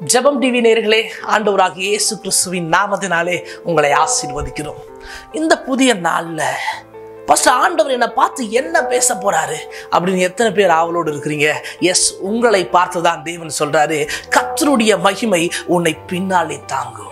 ஜெபம் டிவி நேர்களே ஆண்டவராகிய இயேசு கிறிஸ்துவின் நாமத்தினாலே உங்களை ஆசீர்வதிக்கிறோம் இந்த புதிய நாள்ல ஃபர்ஸ்ட் ஆண்டவர் என்னை பார்த்து என்ன பேச போறாரு அப்படின்னு எத்தனை பேர் ஆவலோடு இருக்கிறீங்க எஸ் உங்களை பார்த்து தான் தேவன் சொல்றாரு கர்த்தருடைய மகிமை உன்னை பின்னாலே தாங்கும்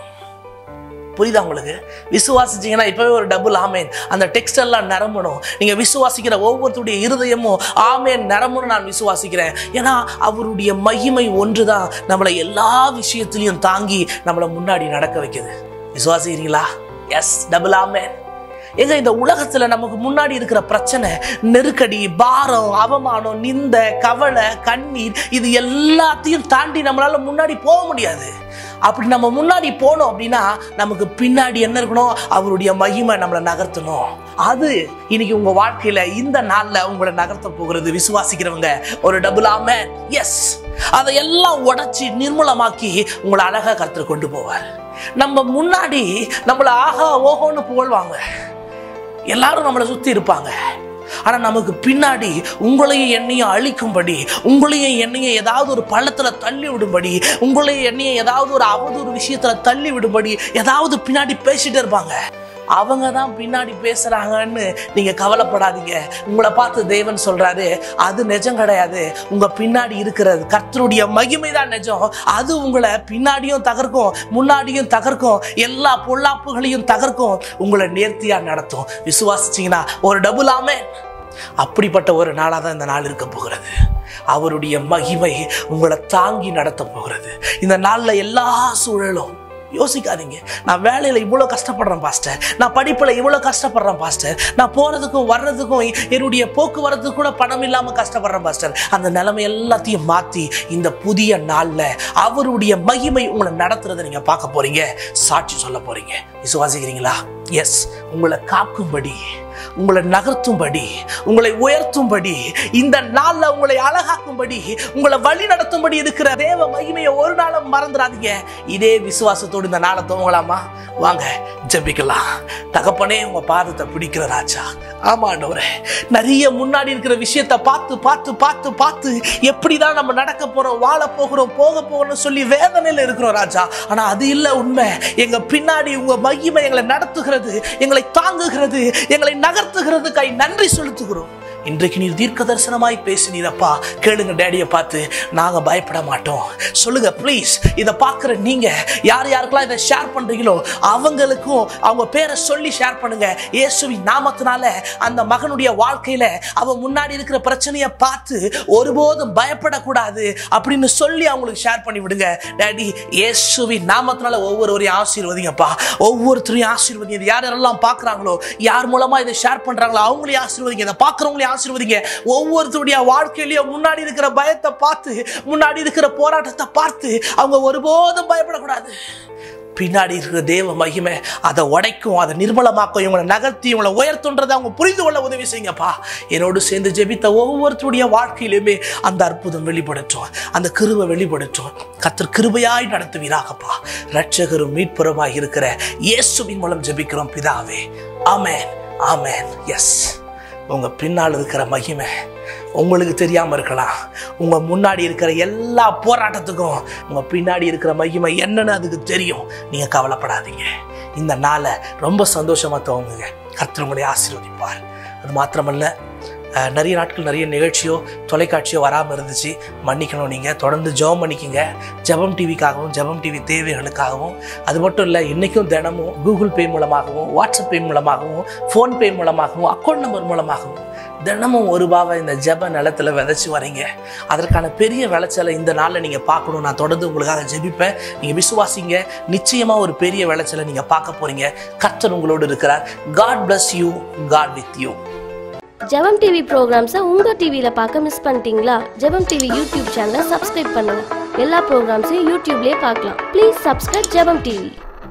புரியுதா உங்களுக்கு விசுவாசிச்சீங்கன்னா இப்பவே ஒரு டபுள் ஆமேன் அந்த டெக்ஸ்ட் எல்லாம் நிரம்பணும் நீங்க விசுவாசிக்கிற ஒவ்வொருத்தருடைய இருதயமும் ஆமேன் நிரம்பணும் நான் விசுவாசிக்கிறேன் ஏன்னா அவருடைய மகிமை ஒன்றுதான் நம்மளை எல்லா விஷயத்திலையும் தாங்கி நம்மளை முன்னாடி நடக்க வைக்குது விசுவாசிக்கிறீங்களா எஸ் டபுள் ஆமேன் எங்க இந்த உலகத்துல நமக்கு முன்னாடி இருக்கிற பிரச்சனை நெருக்கடி பாரம் அவமானம் நிந்த கவலை கண்ணீர் இது எல்லாத்தையும் தாண்டி நம்மளால முன்னாடி போக முடியாது அப்படி நம்ம முன்னாடி போனோம் அப்படின்னா நமக்கு பின்னாடி என்ன இருக்கணும் அவருடைய மகிமை நம்மளை நகர்த்தணும் அது இன்னைக்கு உங்க வாழ்க்கையில இந்த நாள்ல உங்களை நகர்த்த போகிறது விசுவாசிக்கிறவங்க ஒரு டபுள் ஆம எஸ் அதையெல்லாம் உடைச்சி நிர்மூலமாக்கி உங்களை அழகா கருத்து கொண்டு போவார் நம்ம முன்னாடி நம்மளை ஆஹா ஓஹோன்னு புகழ்வாங்க எல்லாரும் நம்மளை சுத்தி இருப்பாங்க ஆனா நமக்கு பின்னாடி உங்களையும் என்னையும் அழிக்கும்படி உங்களையும் என்னையும் ஏதாவது ஒரு பள்ளத்துல தள்ளி விடும்படி உங்களையும் என்னையும் ஏதாவது ஒரு அவதூறு விஷயத்துல தள்ளி விடும்படி ஏதாவது பின்னாடி பேசிட்டே இருப்பாங்க அவங்க தான் பின்னாடி பேசுறாங்கன்னு நீங்க கவலைப்படாதீங்க உங்களை பார்த்து தேவன் சொல்றாரு அது நிஜம் கிடையாது உங்க பின்னாடி இருக்கிறது கர்த்தருடைய மகிமை தான் நிஜம் அது உங்களை பின்னாடியும் தகர்க்கும் முன்னாடியும் தகர்க்கும் எல்லா பொல்லாப்புகளையும் தகர்க்கும் உங்களை நேர்த்தியா நடத்தும் விசுவாசிச்சீங்கன்னா ஒரு டபுள் ஆமே அப்படிப்பட்ட ஒரு நாளாக தான் இந்த நாள் இருக்க போகிறது அவருடைய மகிமை உங்களை தாங்கி நடத்த போகிறது இந்த நாளில் எல்லா சூழலும் யோசிக்காதீங்க நான் வேலையில் இவ்வளோ கஷ்டப்படுறேன் பாஸ்டர் நான் படிப்பில் இவ்வளோ கஷ்டப்படுறேன் பாஸ்டர் நான் போகிறதுக்கும் வர்றதுக்கும் என்னுடைய போக்குவரத்துக்கு கூட பணம் இல்லாமல் கஷ்டப்படுறேன் பாஸ்டர் அந்த நிலைமை எல்லாத்தையும் மாற்றி இந்த புதிய நாளில் அவருடைய மகிமை உங்களை நடத்துறதை நீங்கள் பார்க்க போறீங்க சாட்சி சொல்ல போறீங்க விசுவாசிக்கிறீங்களா எஸ் உங்களை காக்கும்படி உங்களை நகர்த்தும்படி உங்களை உயர்த்தும்படி இந்த நாள்ல உங்களை அழகாக்கும்படி உங்களை வழி நடத்தும்படி இருக்கிற தேவ மகிமையை ஒரு நாளும் மறந்துடாதீங்க இதே விசுவாசத்தோடு இந்த நாளை துவங்கலாமா வாங்க ஜெபிக்கலாம் தகப்பனே உங்க பாதத்தை பிடிக்கிற ராஜா ஆமா ஆண்டவரே நிறைய முன்னாடி இருக்கிற விஷயத்த பார்த்து பார்த்து பார்த்து பார்த்து எப்படிதான் நம்ம நடக்க போறோம் வாழ போகிறோம் போக போகணும்னு சொல்லி வேதனையில இருக்கிறோம் ராஜா ஆனா அது இல்ல உண்மை எங்க பின்னாடி உங்க மகிமை எங்களை நடத்துகிறது எங்களை தாங்குகிறது எங்களை நகர்த்துகிறது கை நன்றி செலுத்துகிறோம் இன்றைக்கு நீர் தீர்க்க தரிசனமாய் பேசினீரப்பா கேளுங்க டேடியை பார்த்து நாங்க பயப்பட மாட்டோம் சொல்லுங்க ப்ளீஸ் இதை பார்க்குற நீங்க யார் யாருக்கெல்லாம் இதை ஷேர் பண்றீங்களோ அவங்களுக்கும் அவங்க பேரை சொல்லி ஷேர் பண்ணுங்க இயேசுவின் நாமத்தினால அந்த மகனுடைய வாழ்க்கையில அவன் முன்னாடி இருக்கிற பிரச்சனையை பார்த்து ஒருபோதும் பயப்படக்கூடாது அப்படின்னு சொல்லி அவங்களுக்கு ஷேர் பண்ணி விடுங்க டேடி இயேசுவின் நாமத்தினால ஒவ்வொருவரையும் ஆசீர்வதிங்கப்பா ஒவ்வொருத்தரையும் ஆசீர்வதிங்க இது யார் யாரெல்லாம் பார்க்குறாங்களோ யார் மூலமா இதை ஷேர் பண்றாங்களோ அவங்களையும் ஆசீர்வதிங்க இதை பார்க்குறவங்களையும் ஆசீர்வதிங்க ஒவ்வொருத்தருடைய வாழ்க்கையிலயும் முன்னாடி இருக்கிற பயத்தை பார்த்து முன்னாடி இருக்கிற போராட்டத்தை பார்த்து அவங்க ஒருபோதும் பயப்படக்கூடாது பின்னாடி இருக்கிற தேவ மகிமை அதை உடைக்கும் அதை நிர்மலமாக்கும் இவங்களை நகர்த்தி இவங்களை உயர்த்துன்றதை அவங்க புரிந்து கொள்ள உதவி செய்யுங்கப்பா என்னோடு சேர்ந்து ஜெபித்த ஒவ்வொருத்தருடைய வாழ்க்கையிலுமே அந்த அற்புதம் வெளிப்படட்டும் அந்த கிருபை வெளிப்படட்டும் கத்தர் கிருபையாய் நடத்துவீராகப்பா ரட்சகரும் மீட்புறமாய் இருக்கிற இயேசுவின் மூலம் ஜெபிக்கிறோம் பிதாவே ஆமேன் ஆமேன் எஸ் உங்க பின்னால் இருக்கிற மகிமை உங்களுக்கு தெரியாம இருக்கலாம் உங்க முன்னாடி இருக்கிற எல்லா போராட்டத்துக்கும் உங்க பின்னாடி இருக்கிற மகிமை என்னன்னு அதுக்கு தெரியும் நீங்க கவலைப்படாதீங்க இந்த நாளை ரொம்ப சந்தோஷமா துவங்குங்க கர்த்தர் உங்களை ஆசீர்வதிப்பார் அது மாத்திரமல்ல அஹ், நிறைய நாட்கள் நிறைய நிகழ்ச்சியோ தொலைக்காட்சியோ வராமல் இருந்துச்சு மன்னிக்கணும் நீங்கள் தொடர்ந்து ஜெபம் பண்ணிக்கங்க ஜெபம் டிவிக்காகவும் ஜெபம் டிவி தேவைகளுக்காகவும் அது மட்டும் இல்லை இன்றைக்கும் தினமும் கூகுள் பே மூலமாகவும் வாட்ஸ்அப் பே மூலமாகவும் ஃபோன்பே மூலமாகவும் அக்கௌண்ட் நம்பர் மூலமாகவும் தினமும் ஒரு ரூபாவை இந்த ஜெப நிலத்தில் விதைச்சி வரீங்க அதற்கான பெரிய விளைச்சலை இந்த நாளில் நீங்கள் பார்க்கணும் நான் தொடர்ந்து உங்களுக்காக ஜெபிப்பேன் நீங்கள் விசுவாசிங்க நிச்சயமாக ஒரு பெரிய விளைச்சலை நீங்கள் பார்க்க போகிறீங்க கர்த்தர் உங்களோடு இருக்கிறார் God bless you God with you ஜெபம் டிவி ப்ரோக்ராம்ஸை உங்கள் டிவியில் பார்க்க மிஸ் பண்ணிட்டீங்களா ஜெபம் டிவி யூடியூப் சேனலை சப்ஸ்கிரைப் பண்ணுங்க எல்லா ப்ரோக்ராம்ஸையும் யூடியூப்லேயே பார்க்கலாம் ப்ளீஸ் சப்ஸ்கிரைப் ஜெபம் டிவி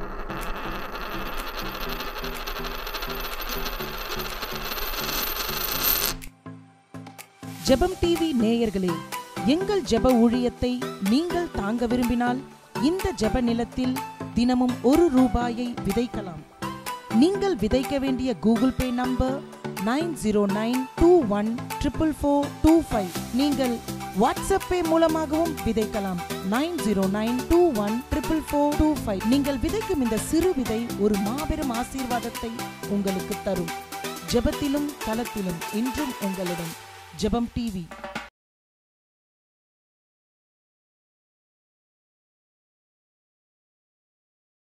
ஜெபம் டிவி நேயர்களே எங்கள் ஜெப ஊழியத்தை நீங்கள் தாங்க விரும்பினால் இந்த ஜெப நிலத்தில் தினமும் ஒரு ரூபாயை விதைக்கலாம் நீங்கள் விதைக்க வேண்டிய Google Pay number nine zero nine two one triple four two five நீங்கள் வாட்ஸ்அப் பே மூலமாகவும் விதைக்கலாம் nine zero nine two one triple four two five நீங்கள் விதைக்கும் இந்த சிறு விதை ஒரு மாபெரும் ஆசீர்வாதத்தை உங்களுக்கு தரும் ஜெபத்திலும் களத்திலும் இன்றும் உங்களுடன் ஜெபம் டிவி